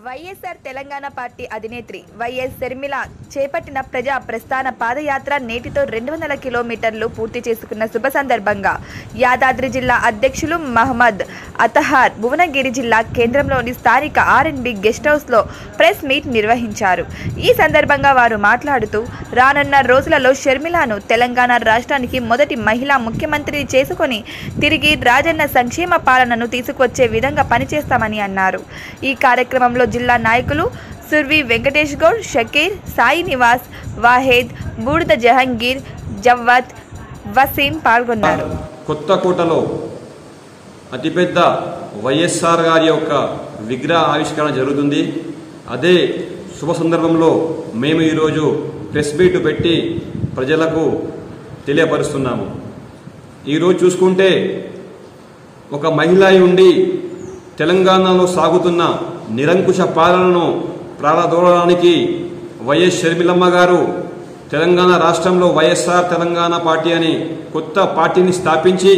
YSR Telangana party అధినేత్రి YS Sharmila చేపట్టిన ప్రజా ప్రస్థాన పాదయాత్ర నేటితో రెండు వందల కిలోమీటర్లు పూర్తి చేసుకున్న శుభ సందర్భంగా యాదాద్రి జిల్లా అధ్యక్షులు మహమ్మద్ అతహార్ భువనగిరి జిల్లా కేంద్రంలోని స్థానిక ఆర్ఎన్బి గెస్ట్ హౌస్లో ప్రెస్ మీట్ నిర్వహించారు ఈ సందర్భంగా వారు మాట్లాడుతూ రానున్న రోజులలో షర్మిలను తెలంగాణ రాష్ట్రానికి మొదటి మహిళా ముఖ్యమంత్రిని చేసుకొని తిరిగి రాజన్న సంక్షేమ పాలనను తీసుకొచ్చే విధంగా పనిచేస్తామని అన్నారు ఈ కార్యక్రమంలో జిల్లా నాయకులు సుర్వి వెంకటేష్ గౌడ్ షకీర్ సాయి నివాస్ వాహేద్ బూడిద జహంగీర్ జవ్వత్ వసీం పాల్గొన్నారు కొత్తకోటలో అతిపెద్ద వైఎస్ఆర్ గారి యొక్క విగ్రహ ఆవిష్కరణ జరుగుతుంది అదే శుభ సందర్భంలో మేము ఈరోజు ప్రెస్ మీట్ పెట్టి ప్రజలకు తెలియపరుస్తున్నాము ఈరోజు చూసుకుంటే ఒక మహిళ అయి ఉండి తెలంగాణలో సాగుతున్న నిరంకుశ పాలనను ప్రారదోడడానికి వైఎస్ షర్మిలమ్మ గారు తెలంగాణ రాష్ట్రంలో వైఎస్ఆర్ తెలంగాణ పార్టీ అని కొత్త పార్టీని స్థాపించి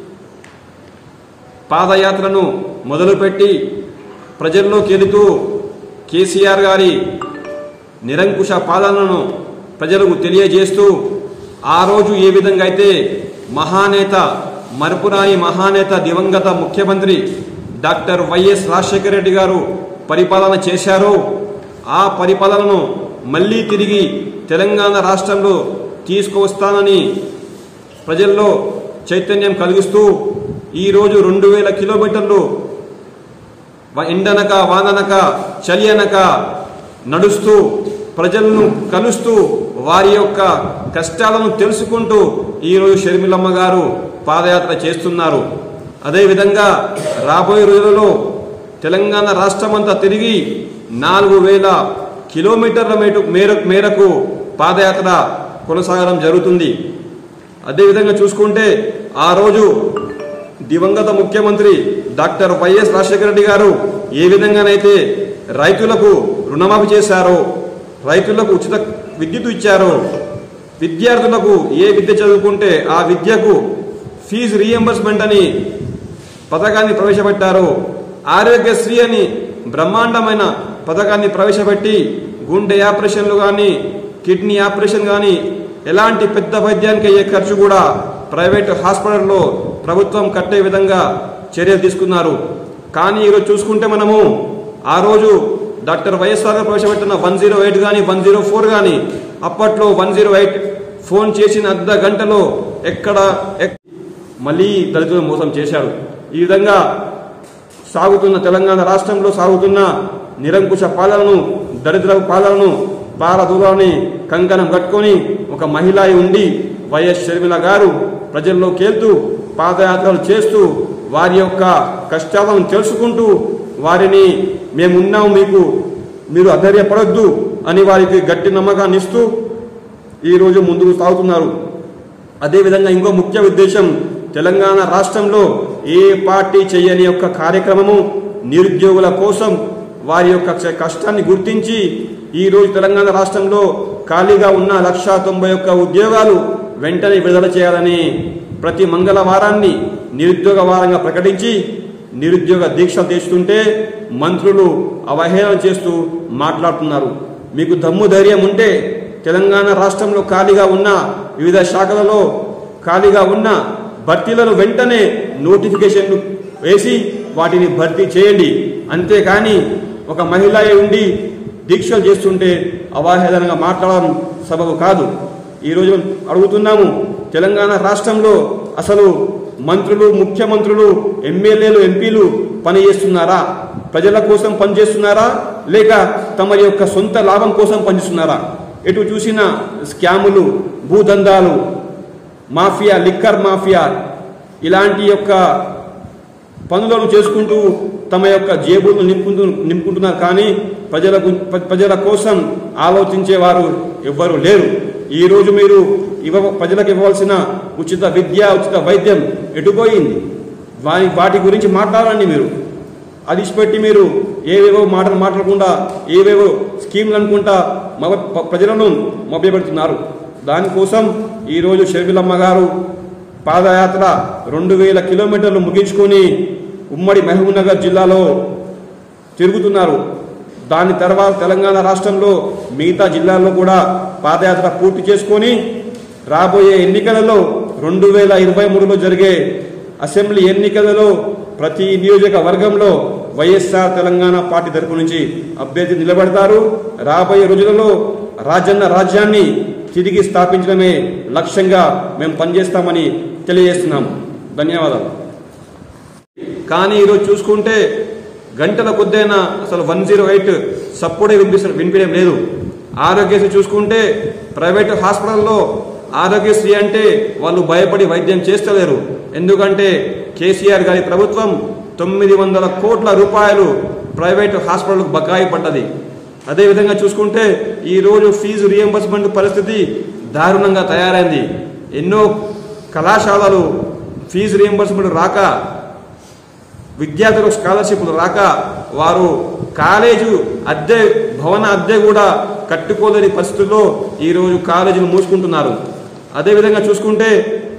పాదయాత్రను మొదలుపెట్టి ప్రజల్లోకి వెళుతూ కేసీఆర్ గారి నిరంకుశ పాలనను ప్రజలకు తెలియజేస్తూ ఆ రోజు ఏ విధంగా అయితే మహానేత మరపురాని మహానేత దివంగత ముఖ్యమంత్రి డాక్టర్ వైఎస్ రాజశేఖర రెడ్డి గారు పరిపాలన చేశారో ఆ పరిపాలనను మళ్ళీ తిరిగి తెలంగాణ రాష్ట్రంలో తీసుకువస్తానని ప్రజల్లో చైతన్యం కలిగిస్తూ ఈరోజు రెండు వేల కిలోమీటర్లు వ- ఎండనక వాననక చలి అనక నడుస్తూ ప్రజలను కలుస్తూ వారి యొక్క కష్టాలను తెలుసుకుంటూ ఈరోజు షర్మిలమ్మ గారు పాదయాత్ర చేస్తున్నారు అదేవిధంగా రాబోయే రోజులలో తెలంగాణ రాష్ట్రమంతా తిరిగి నాలుగు వేల కిలోమీటర్ల మేటు మేర మేరకు పాదయాత్ర కొనసాగడం జరుగుతుంది అదేవిధంగా చూసుకుంటే ఆ రోజు దివంగత ముఖ్యమంత్రి డాక్టర్ వైఎస్ రాజశేఖర రెడ్డి గారు ఏ విధంగానైతే రైతులకు రుణమాఫీ చేశారో రైతులకు ఉచిత విద్యుత్ ఇచ్చారో విద్యార్థులకు ఏ విద్య చదువుకుంటే ఆ విద్యకు ఫీజు రీఎంబర్స్మెంట్ అని పథకాన్ని ప్రవేశపెట్టారో ఆరోగ్యశ్రీ అని బ్రహ్మాండమైన పథకాన్ని ప్రవేశపెట్టి గుండె ఆపరేషన్లు కానీ కిడ్నీ ఆపరేషన్ కానీ ఎలాంటి పెద్ద వైద్యానికి అయ్యే ఖర్చు కూడా ప్రైవేట్ హాస్పిటల్లో ప్రభుత్వం కట్టే విధంగా చర్యలు తీసుకున్నారు కానీ ఈరోజు చూసుకుంటే మనము ఆ రోజు డాక్టర్ వైఎస్ఆర్ గారు ప్రవేశపెట్టిన వన్ జీరో ఎయిట్ కానీ వన్ జీరో ఫోర్ కానీ అప్పట్లో వన్ జీరో ఎయిట్ ఫోన్ చేసిన అర్ధ గంటలో ఎక్కడ ఎక్- మళ్ళీ దళితులను మోసం చేశారు ఈ విధంగా సాగుతున్న తెలంగాణ రాష్ట్రంలో సాగుతున్న నిరంకుశ పాలనను దరిద్ర పాలనను పారదూరాన్ని కంకణం కట్టుకొని ఒక మహిళ అయి ఉండి వైఎస్ షర్మిల గారు ప్రజల్లో కేల్తూ పాదయాత్రలు చేస్తూ వారి యొక్క కష్టాలను తెలుసుకుంటూ వారిని మేమున్నాం మీకు మీరు అధైర్యపడొద్దు అని వారికి గట్టి నమ్మకాన్ని ఇస్తూ ఈరోజు ముందుకు సాగుతున్నారు అదేవిధంగా ఇంకో ముఖ్య ఉద్దేశం తెలంగాణ రాష్ట్రంలో ఏ పార్టీ చేయని యొక్క కార్యక్రమము నిరుద్యోగుల కోసం వారి యొక్క చ- కష్టాన్ని గుర్తించి ఈ రోజు తెలంగాణ రాష్ట్రంలో ఖాళీగా ఉన్న లక్ష తొంభై ఒక్క ఉద్యోగాలు వెంటనే విడుదల చేయాలని ప్రతి మంగళవారాన్ని నిరుద్యోగ వారంగా ప్రకటించి నిరుద్యోగ దీక్ష తీస్తుంటే మంత్రులు అవహేళన చేస్తూ మాట్లాడుతున్నారు మీకు దమ్ము ధైర్యం ఉంటే తెలంగాణ రాష్ట్రంలో ఖాళీగా ఉన్న వివిధ శాఖలలో ఖాళీగా ఉన్న భర్తీలను వెంటనే నోటిఫికేషన్లు వేసి వాటిని భర్తీ చేయండి అంతేకాని ఒక మహిళ అయి ఉండి దీక్షలు చేస్తుంటే అవాహేళనగా మాట్లాడడం సబబు కాదు ఈరోజు అడుగుతున్నాము తెలంగాణ రాష్ట్రంలో అసలు మంత్రులు ముఖ్యమంత్రులు ఎమ్మెల్యేలు ఎంపీలు పని చేస్తున్నారా ప్రజల కోసం పనిచేస్తున్నారా లేక తమ యొక్క సొంత లాభం కోసం పనిచేస్తున్నారా ఎటు చూసిన స్కాములు భూదందాలు మాఫియా లిక్కర్ మాఫియా ఇలాంటి యొక్క పనులను చేసుకుంటూ తమ యొక్క జేబులను నింపుకుంటూ నింపుకుంటున్నారు కానీ ప్రజలకు ప్ర- ప్రజల కోసం ఆలోచించేవారు ఎవ్వరు లేరు ఈ రోజు మీరు ఇవ్వ ప్రజలకు ఇవ్వవలసిన ఉచిత విద్య ఉచిత వైద్యం ఎటుపోయింది వాటి వాటి గురించి మాట్లాడండి మీరు అది ఇచ్చిపెట్టి మీరు ఏవేవో మాటలు మాట్లాడకుండా ఏవేవో స్కీమ్లు అనుకుంటా మగ ప- ప్రజలను మభ్యపెడుతున్నారు దానికోసం ఈరోజు షర్మిలమ్మ గారు పాదయాత్ర రెండు వేల కిలోమీటర్లు ముగించుకొని ఉమ్మడి మహబూబ్నగర్ జిల్లాలో తిరుగుతున్నారు దాని తర్వాత తెలంగాణ రాష్ట్రంలో మిగతా జిల్లాల్లో కూడా పాదయాత్ర పూర్తి చేసుకొని రాబోయే ఎన్నికలలో రెండు వేల ఇరవై మూడులో జరిగే అసెంబ్లీ ఎన్నికలలో ప్రతి నియోజకవర్గంలో వైఎస్ఆర్ తెలంగాణ పార్టీ తరపు నుంచి అభ్యర్థి నిలబడతారు రాబోయే రోజులలో రాజన్న రాజ్యాన్ని తిరిగి స్థాపించడమే లక్ష్యంగా మేము పనిచేస్తామని తెలియజేస్తున్నాము ధన్యవాదాలు కానీ ఈరోజు చూసుకుంటే గంటల కొద్దైనా అసలు వన్ జీరో ఎయిట్ సప్పుడే వినిపిస్తారు వినిపించడం లేదు ఆరోగ్యశ్రీ చూసుకుంటే ప్రైవేట్ హాస్పిటల్లో ఆరోగ్యశ్రీ అంటే వాళ్ళు భయపడి వైద్యం చేస్తలేరు ఎందుకంటే కేసీఆర్ గారి ప్రభుత్వం తొమ్మిది వందల కోట్ల రూపాయలు ప్రైవేట్ హాస్పిటల్కు బకాయి పడ్డది అదేవిధంగా చూసుకుంటే ఈరోజు ఫీజు రియంబర్స్మెంట్ పరిస్థితి దారుణంగా తయారైంది ఎన్నో కళాశాలలు ఫీజు రియంబర్స్మెంట్ రాక విద్యార్థులకు స్కాలర్షిప్లు రాక వారు కాలేజు అద్దె భవన అద్దె కూడా కట్టుకోలేని పరిస్థితుల్లో ఈరోజు కాలేజీలు మూసుకుంటున్నారు అదేవిధంగా చూసుకుంటే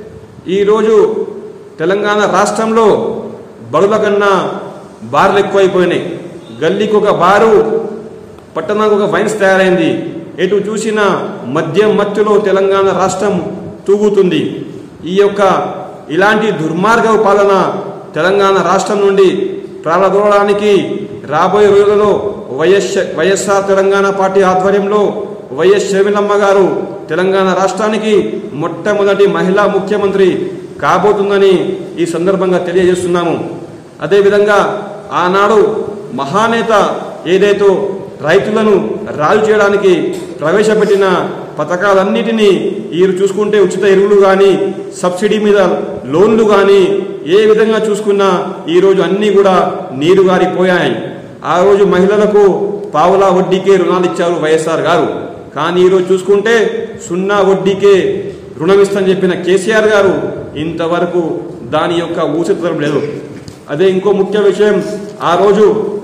ఈరోజు తెలంగాణ రాష్ట్రంలో బడుల కన్నా బార్లు ఎక్కువైపోయినాయి గల్లీకి ఒక బారు పట్టణానికి ఒక వైన్స్ తయారైంది ఎటు చూసినా మద్యం మత్తులో తెలంగాణ రాష్ట్రం తూగుతుంది ఈ యొక్క ఇలాంటి దుర్మార్గ పాలన తెలంగాణ రాష్ట్రం నుండి ప్రారంభడానికి రాబోయే రోజులలో వైఎస్ వైఎస్ఆర్ తెలంగాణ పార్టీ ఆధ్వర్యంలో వైఎస్ షర్మిలమ్మ గారు తెలంగాణ రాష్ట్రానికి మొట్టమొదటి మహిళా ముఖ్యమంత్రి కాబోతుందని ఈ సందర్భంగా తెలియజేస్తున్నాము అదేవిధంగా ఆనాడు మహానేత ఏదైతే రైతులను రాజు చేయడానికి ప్రవేశపెట్టిన పథకాలన్నిటినీ ఈరు చూసుకుంటే ఉచిత ఎరువులు కానీ సబ్సిడీ మీద లోన్లు కానీ ఏ విధంగా చూసుకున్నా ఈరోజు అన్నీ కూడా నీరు గారిపోయాయి ఆ రోజు మహిళలకు పావులా వడ్డీకే రుణాలు ఇచ్చారు వైఎస్ఆర్ గారు కానీ ఈరోజు చూసుకుంటే సున్నా వడ్డీకే రుణం ఇస్తని చెప్పిన కేసీఆర్ గారు ఇంతవరకు దాని యొక్క ఊసెత్తడం లేదు అదే ఇంకో ముఖ్య విషయం ఆ రోజు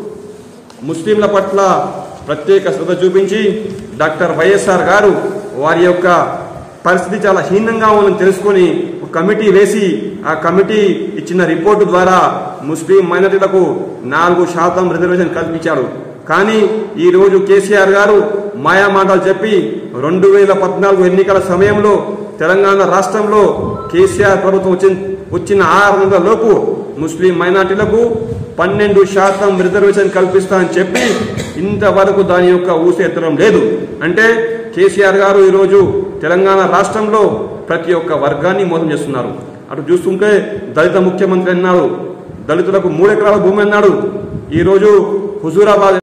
ముస్లింల పట్ల ప్రత్యేక శ్రద్ధ చూపించి డాక్టర్ వైఎస్ఆర్ గారు వారి యొక్క పరిస్థితి చాలా హీనంగా ఉందని తెలుసుకొని ఒక కమిటీ వేసి ఆ కమిటీ ఇచ్చిన రిపోర్టు ద్వారా ముస్లిం మైనారిటీలకు నాలుగు శాతం రిజర్వేషన్ కల్పించారు కానీ ఈ రోజు కేసీఆర్ గారు మాయా మాటలు చెప్పి రెండు వేల పద్నాలుగు ఎన్నికల సమయంలో తెలంగాణ రాష్ట్రంలో కేసీఆర్ ప్రభుత్వం వచ్చిన వచ్చిన ఆరు నెలల లోపు ముస్లిం మైనార్టీలకు పన్నెండు శాతం రిజర్వేషన్ కల్పిస్తా అని చెప్పి ఇంతవరకు దాని యొక్క ఊసి ఎత్తడం లేదు అంటే కేసీఆర్ గారు ఈరోజు తెలంగాణ రాష్ట్రంలో ప్రతి ఒక్క వర్గాన్ని మోసం చేస్తున్నారు అటు చూస్తుంటే దళిత ముఖ్యమంత్రి అన్నాడు దళితులకు మూడెకరాల భూమి అన్నాడు ఈరోజు హుజూరాబాద్